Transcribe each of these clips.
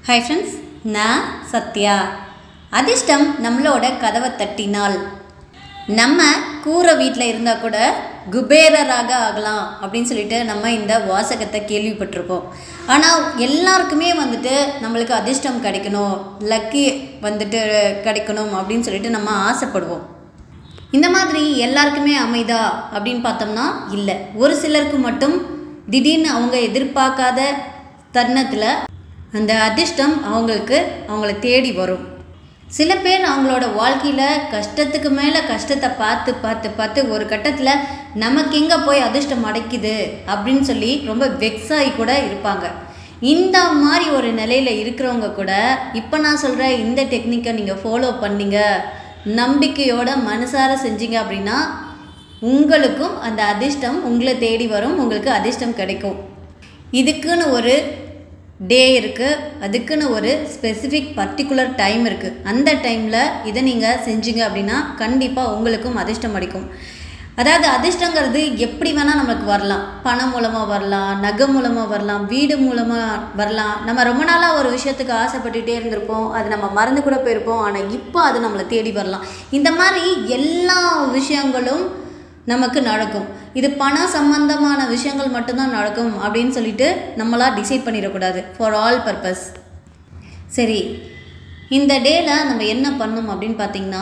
hi friends நான் சத்யா அதிர்ஷ்டம் நம்மளோட கதவை தட்டினால் நம்ம கூரை வீட்டில் இருந்தால் கூட குபேரராக ஆகலாம் அப்படின்னு சொல்லிட்டு நம்ம இந்த வாசகத்தை கேள்விப்பட்டிருப்போம் ஆனால் எல்லாருக்குமே வந்துட்டு நம்மளுக்கு அதிர்ஷ்டம் கிடைக்கணும் லக்கி வந்துட்டு கிடைக்கணும் அப்படின்னு சொல்லிட்டு நம்ம ஆசைப்படுவோம் இந்த மாதிரி எல்லாருக்குமே அமைதா அப்படின்னு பார்த்தோம்னா இல்லை ஒரு சிலருக்கு மட்டும் திடீர்னு அவங்க எதிர்பார்க்காத தருணத்தில் அந்த அதிர்ஷ்டம் அவங்களுக்கு அவங்கள தேடி வரும் சில பேர் அவங்களோட வாழ்க்கையில் கஷ்டத்துக்கு மேலே கஷ்டத்தை பார்த்து பார்த்து பார்த்து ஒரு கட்டத்தில் நமக்கு எங்கே போய் அதிர்ஷ்டம் அடைக்குது அப்படின்னு சொல்லி ரொம்ப வெக்ஸாகி கூட இருப்பாங்க இந்த மாதிரி ஒரு நிலையில் இருக்கிறவங்க கூட இப்போ நான் சொல்கிற இந்த டெக்னிக்கை நீங்கள் ஃபாலோ பண்ணீங்க நம்பிக்கையோட மனசார செஞ்சீங்க அப்படின்னா உங்களுக்கும் அந்த அதிர்ஷ்டம் உங்களை தேடி வரும் உங்களுக்கு அதிர்ஷ்டம் கிடைக்கும் இதுக்குன்னு ஒரு டே இருக்குது அதுக்குன்னு ஒரு ஸ்பெசிஃபிக் பர்டிகுலர் டைம் இருக்குது அந்த டைமில் இதை நீங்கள் செஞ்சீங்க அப்படின்னா கண்டிப்பாக உங்களுக்கும் அதிர்ஷ்டம் அடிக்கும் அதாவது அதிர்ஷ்டங்கிறது எப்படி வேணால் நமக்கு வரலாம் பணம் மூலமாக வரலாம் நகை மூலமாக வரலாம் வீடு மூலமாக வரலாம் நம்ம ரொம்ப நாளாக ஒரு விஷயத்துக்கு ஆசைப்பட்டுட்டே இருந்திருப்போம் அது நம்ம மறந்து கூட போயிருப்போம் ஆனால் இப்போ அது நம்மளை தேடி வரலாம் இந்த மாதிரி எல்லா விஷயங்களும் நமக்கு நடக்கும் இது பணம் சம்பந்தமான விஷயங்கள் மட்டும்தான் நடக்கும் அப்படின்னு சொல்லிட்டு நம்மளா டிசைட் பண்ணிடக்கூடாது ஃபார் ஆல் பர்பஸ் சரி இந்த டேல நம்ம என்ன பண்ணணும் அப்படின்னு பார்த்தீங்கன்னா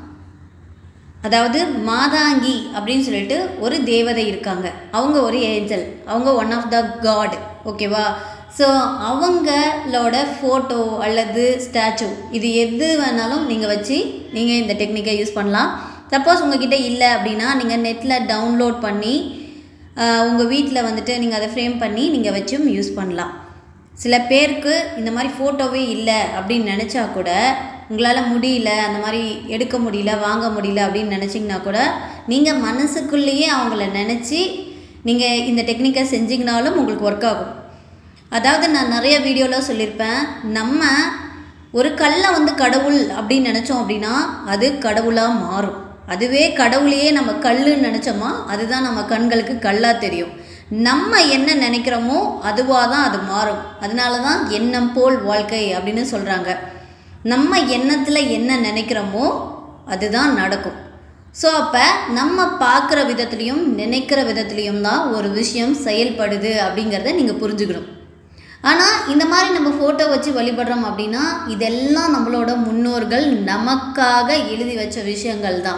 அதாவது மாதாங்கி அப்படின்னு சொல்லிட்டு ஒரு தேவதை இருக்காங்க அவங்க ஒரு ஏஞ்சல் அவங்க ஒன் ஆஃப் த காட் ஓகேவா ஸோ அவங்களோட ஃபோட்டோ அல்லது ஸ்டாச்சு இது எது வேணாலும் நீங்கள் வச்சு நீங்கள் இந்த டெக்னிக்கை யூஸ் பண்ணலாம் சப்போஸ் உங்ககிட்ட இல்லை அப்படின்னா நீங்கள் நெட்டில் டவுன்லோட் பண்ணி உங்கள் வீட்டில் வந்துட்டு நீங்கள் அதை ஃப்ரேம் பண்ணி நீங்கள் வச்சும் யூஸ் பண்ணலாம் சில பேருக்கு இந்த மாதிரி ஃபோட்டோவே இல்லை அப்படின்னு நினச்சா கூட உங்களால் முடியல அந்த மாதிரி எடுக்க முடியல வாங்க முடியல அப்படின்னு நினச்சிங்கன்னா கூட நீங்கள் மனசுக்குள்ளேயே அவங்கள நினச்சி நீங்கள் இந்த டெக்னிக்கை செஞ்சிங்கனாலும் உங்களுக்கு ஒர்க் ஆகும் அதாவது நான் நிறைய வீடியோவில் சொல்லியிருப்பேன் நம்ம ஒரு கல்லை வந்து கடவுள் அப்படின்னு நினச்சோம் அப்படின்னா அது கடவுளாக மாறும் அதுவே கடவுளையே நம்ம கல்லுன்னு நினச்சோமா அதுதான் நம்ம கண்களுக்கு கல்லாக தெரியும் நம்ம என்ன நினைக்கிறோமோ அதுவாக தான் அது மாறும் அதனால தான் எண்ணம் போல் வாழ்க்கை அப்படின்னு சொல்கிறாங்க நம்ம எண்ணத்தில் என்ன நினைக்கிறோமோ அதுதான் நடக்கும் ஸோ அப்போ நம்ம பார்க்குற விதத்துலேயும் நினைக்கிற விதத்துலேயும் தான் ஒரு விஷயம் செயல்படுது அப்படிங்கிறத நீங்கள் புரிஞ்சுக்கணும் ஆனால் இந்த மாதிரி நம்ம ஃபோட்டோ வச்சு வழிபடுறோம் அப்படின்னா இதெல்லாம் நம்மளோட முன்னோர்கள் நமக்காக எழுதி வச்ச விஷயங்கள் தான்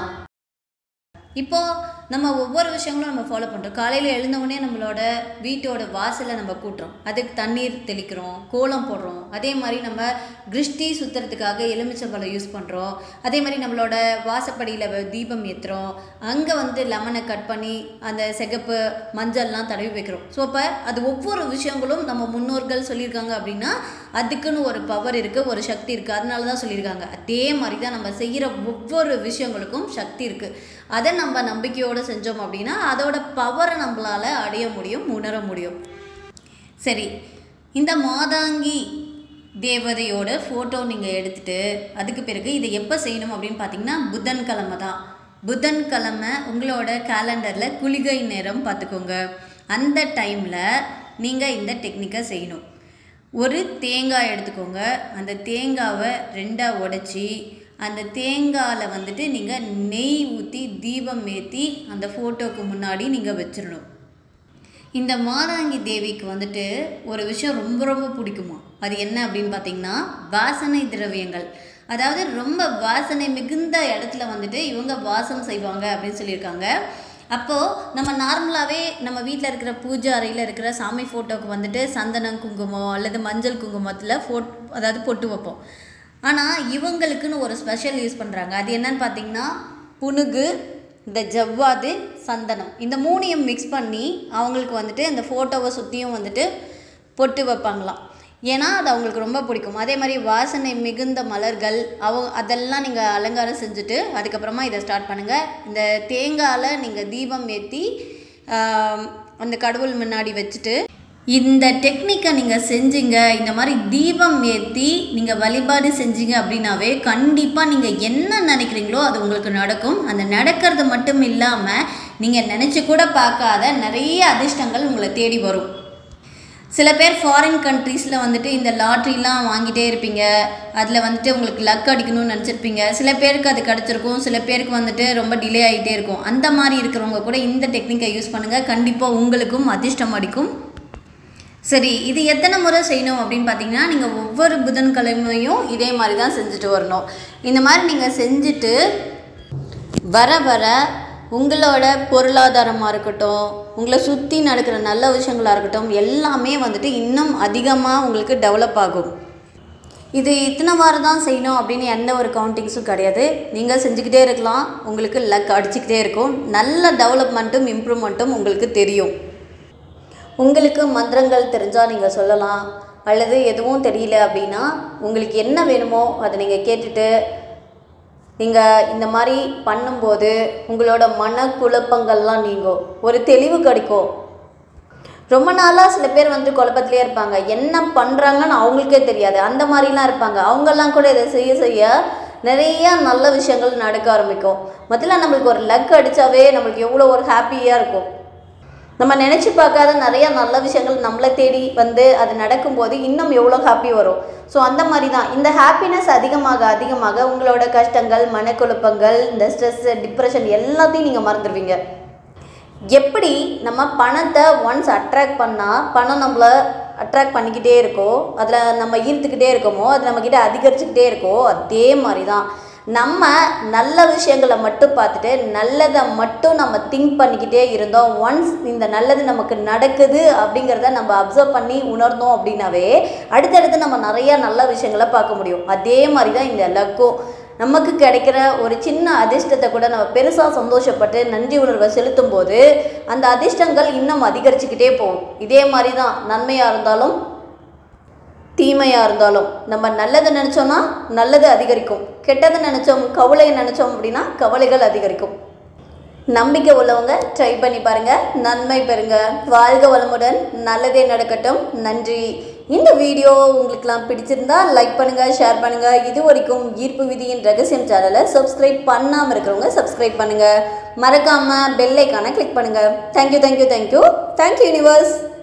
இப்போது நம்ம ஒவ்வொரு விஷயங்களும் நம்ம ஃபாலோ பண்ணுறோம் காலையில் எழுந்தவுடனே நம்மளோட வீட்டோட வாசலை நம்ம கூட்டுறோம் அதுக்கு தண்ணீர் தெளிக்கிறோம் கோலம் போடுறோம் அதே மாதிரி நம்ம கிருஷ்டி சுற்றுறதுக்காக எலுமிச்சம்பழம் யூஸ் பண்ணுறோம் அதே மாதிரி நம்மளோட வாசப்படியில் தீபம் ஏற்றுறோம் அங்கே வந்து லெமனை கட் பண்ணி அந்த சிகப்பு மஞ்சள்லாம் தடவி வைக்கிறோம் ஸோ அப்போ அது ஒவ்வொரு விஷயங்களும் நம்ம முன்னோர்கள் சொல்லியிருக்காங்க அப்படின்னா அதுக்குன்னு ஒரு பவர் இருக்குது ஒரு சக்தி இருக்குது அதனால தான் சொல்லியிருக்காங்க அதே மாதிரி தான் நம்ம செய்கிற ஒவ்வொரு விஷயங்களுக்கும் சக்தி இருக்குது அதை நம்ம நம்பிக்கையோடு செஞ்சோம் அப்படின்னா அதோட பவரை நம்மளால் அடைய முடியும் உணர முடியும் சரி இந்த மாதாங்கி தேவதையோட ஃபோட்டோ நீங்கள் எடுத்துகிட்டு அதுக்கு பிறகு இதை எப்போ செய்யணும் அப்படின்னு பார்த்தீங்கன்னா புதன்கிழமை தான் புதன்கிழமை உங்களோட கேலண்டரில் குளிகை நேரம் பார்த்துக்கோங்க அந்த டைமில் நீங்கள் இந்த டெக்னிக்கை செய்யணும் ஒரு தேங்காய் எடுத்துக்கோங்க அந்த தேங்காவை ரெண்டாக உடச்சி அந்த தேங்காயில் வந்துட்டு நீங்கள் நெய் ஊற்றி தீபம் ஏற்றி அந்த ஃபோட்டோவுக்கு முன்னாடி நீங்கள் வச்சிடணும் இந்த மாதாங்கி தேவிக்கு வந்துட்டு ஒரு விஷயம் ரொம்ப ரொம்ப பிடிக்குமா அது என்ன அப்படின்னு பார்த்தீங்கன்னா வாசனை திரவியங்கள் அதாவது ரொம்ப வாசனை மிகுந்த இடத்துல வந்துட்டு இவங்க வாசம் செய்வாங்க அப்படின்னு சொல்லியிருக்காங்க அப்போது நம்ம நார்மலாகவே நம்ம வீட்டில் இருக்கிற பூஜை அறையில் இருக்கிற சாமி ஃபோட்டோவுக்கு வந்துட்டு சந்தனம் குங்குமம் அல்லது மஞ்சள் குங்குமத்தில் ஃபோட் அதாவது பொட்டு வைப்போம் ஆனால் இவங்களுக்குன்னு ஒரு ஸ்பெஷல் யூஸ் பண்ணுறாங்க அது என்னன்னு பார்த்தீங்கன்னா புனுகு இந்த ஜவ்வாது சந்தனம் இந்த மூணையும் மிக்ஸ் பண்ணி அவங்களுக்கு வந்துட்டு அந்த ஃபோட்டோவை சுற்றியும் வந்துட்டு பொட்டு வைப்பாங்களாம் ஏன்னா அது அவங்களுக்கு ரொம்ப பிடிக்கும் அதே மாதிரி வாசனை மிகுந்த மலர்கள் அவ அதெல்லாம் நீங்கள் அலங்காரம் செஞ்சுட்டு அதுக்கப்புறமா இதை ஸ்டார்ட் பண்ணுங்கள் இந்த தேங்காயில் நீங்கள் தீபம் ஏற்றி அந்த கடவுள் முன்னாடி வச்சுட்டு இந்த டெக்னிக்கை நீங்கள் செஞ்சீங்க இந்த மாதிரி தீபம் ஏற்றி நீங்கள் வழிபாடு செஞ்சீங்க அப்படின்னாவே கண்டிப்பாக நீங்கள் என்ன நினைக்கிறீங்களோ அது உங்களுக்கு நடக்கும் அந்த நடக்கிறது மட்டும் இல்லாமல் நீங்கள் நினச்சி கூட பார்க்காத நிறைய அதிர்ஷ்டங்கள் உங்களை தேடி வரும் சில பேர் ஃபாரின் கண்ட்ரீஸில் வந்துட்டு இந்த லாட்ரிலாம் வாங்கிட்டே இருப்பீங்க அதில் வந்துட்டு உங்களுக்கு லக் அடிக்கணும்னு நினச்சிருப்பீங்க சில பேருக்கு அது கிடச்சிருக்கும் சில பேருக்கு வந்துட்டு ரொம்ப டிலே ஆகிட்டே இருக்கும் அந்த மாதிரி இருக்கிறவங்க கூட இந்த டெக்னிக்கை யூஸ் பண்ணுங்கள் கண்டிப்பாக உங்களுக்கும் அதிர்ஷ்டம் அடிக்கும் சரி இது எத்தனை முறை செய்யணும் அப்படின்னு பார்த்தீங்கன்னா நீங்கள் ஒவ்வொரு புதன்கிழமையும் இதே மாதிரி தான் செஞ்சுட்டு வரணும் இந்த மாதிரி நீங்கள் செஞ்சுட்டு வர வர உங்களோட பொருளாதாரமாக இருக்கட்டும் உங்களை சுற்றி நடக்கிற நல்ல விஷயங்களாக இருக்கட்டும் எல்லாமே வந்துட்டு இன்னும் அதிகமாக உங்களுக்கு டெவலப் ஆகும் இது இத்தனை வாரம் தான் செய்யணும் அப்படின்னு எந்த ஒரு கவுண்டிங்ஸும் கிடையாது நீங்கள் செஞ்சுக்கிட்டே இருக்கலாம் உங்களுக்கு லக் அடிச்சுக்கிட்டே இருக்கும் நல்ல டெவலப்மெண்ட்டும் இம்ப்ரூவ்மெண்ட்டும் உங்களுக்கு தெரியும் உங்களுக்கு மந்திரங்கள் தெரிஞ்சால் நீங்கள் சொல்லலாம் அல்லது எதுவும் தெரியல அப்படின்னா உங்களுக்கு என்ன வேணுமோ அதை நீங்கள் கேட்டுட்டு நீங்கள் இந்த மாதிரி பண்ணும்போது உங்களோட மனக்குழப்பங்கள்லாம் நீங்கும் ஒரு தெளிவு கிடைக்கும் ரொம்ப நாளாக சில பேர் வந்து குழப்பத்திலே இருப்பாங்க என்ன பண்ணுறாங்கன்னு அவங்களுக்கே தெரியாது அந்த மாதிரிலாம் இருப்பாங்க அவங்கெல்லாம் கூட இதை செய்ய செய்ய நிறைய நல்ல விஷயங்கள் நடக்க ஆரம்பிக்கும் முதல்ல நம்மளுக்கு ஒரு லக் அடித்தாவே நம்மளுக்கு எவ்வளோ ஒரு ஹாப்பியாக இருக்கும் நம்ம நினச்சி பார்க்காத நிறைய நல்ல விஷயங்கள் நம்மளை தேடி வந்து அது நடக்கும்போது இன்னும் எவ்வளோ ஹாப்பி வரும் ஸோ அந்த மாதிரி தான் இந்த ஹாப்பினஸ் அதிகமாக அதிகமாக உங்களோட கஷ்டங்கள் மனக்குழப்பங்கள் இந்த ஸ்ட்ரெஸ் டிப்ரெஷன் எல்லாத்தையும் நீங்கள் மறந்துடுவீங்க எப்படி நம்ம பணத்தை ஒன்ஸ் அட்ராக்ட் பண்ணால் பணம் நம்மளை அட்ராக்ட் பண்ணிக்கிட்டே இருக்கோ அதில் நம்ம ஈர்த்துக்கிட்டே இருக்கோமோ அது நம்மக்கிட்ட அதிகரிச்சுக்கிட்டே இருக்கோ அதே மாதிரி தான் நம்ம நல்ல விஷயங்களை மட்டும் பார்த்துட்டு நல்லதை மட்டும் நம்ம திங்க் பண்ணிக்கிட்டே இருந்தோம் ஒன்ஸ் இந்த நல்லது நமக்கு நடக்குது அப்படிங்கிறத நம்ம அப்சர்வ் பண்ணி உணர்ந்தோம் அப்படின்னாவே அடுத்தடுத்து நம்ம நிறைய நல்ல விஷயங்களை பார்க்க முடியும் அதே மாதிரி தான் இந்த லக்கும் நமக்கு கிடைக்கிற ஒரு சின்ன அதிர்ஷ்டத்தை கூட நம்ம பெருசாக சந்தோஷப்பட்டு நன்றி உணர்வை செலுத்தும் போது அந்த அதிர்ஷ்டங்கள் இன்னும் அதிகரிச்சுக்கிட்டே போகும் இதே மாதிரி தான் நன்மையாக இருந்தாலும் தீமையாக இருந்தாலும் நம்ம நல்லது நினச்சோன்னா நல்லது அதிகரிக்கும் கெட்டது நினச்சோம் கவலையை நினச்சோம் அப்படின்னா கவலைகள் அதிகரிக்கும் நம்பிக்கை உள்ளவங்க ட்ரை பண்ணி பாருங்கள் நன்மை பெறுங்க வாழ்க வளமுடன் நல்லதே நடக்கட்டும் நன்றி இந்த வீடியோ உங்களுக்குலாம் பிடிச்சிருந்தா லைக் பண்ணுங்கள் ஷேர் பண்ணுங்கள் இது வரைக்கும் ஈர்ப்பு விதியின் ரகசியம் சேனலை சப்ஸ்கிரைப் பண்ணாமல் இருக்கிறவங்க சப்ஸ்கிரைப் பண்ணுங்கள் மறக்காமல் பெல் ஐக்கானை கிளிக் பண்ணுங்கள் thank you thank you thank you thank you universe